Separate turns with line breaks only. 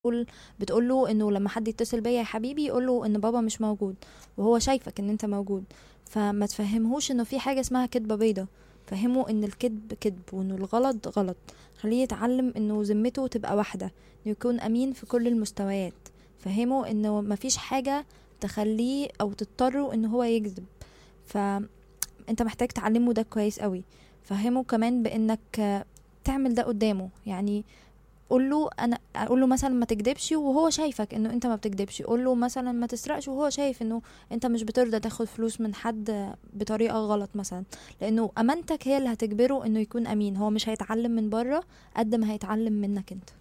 بتقول بتقول له انه لما حد يتصل بيا يا حبيبي يقول له ان بابا مش موجود وهو شايفك ان انت موجود فما تفهمهوش انه في حاجه اسمها كدبه بيضه فهمه ان الكذب كذب وانه الغلط غلط خليه يتعلم انه ذمته تبقى واحده انه يكون امين في كل المستويات فهمه انه مفيش حاجه تخليه او تضطره ان هو يكذب فانت محتاج تعلمه ده كويس قوي فهمه كمان بانك تعمل ده قدامه يعني قول له انا اقول له مثلا ما تكدبش وهو شايفك انه انت ما بتكدبش قول له مثلا ما تسرقش وهو شايف انه انت مش بترضى تاخد فلوس من حد بطريقه غلط مثلا لانه امانتك هي اللي هتجبره انه يكون امين هو مش هيتعلم من بره قد ما هيتعلم منك انت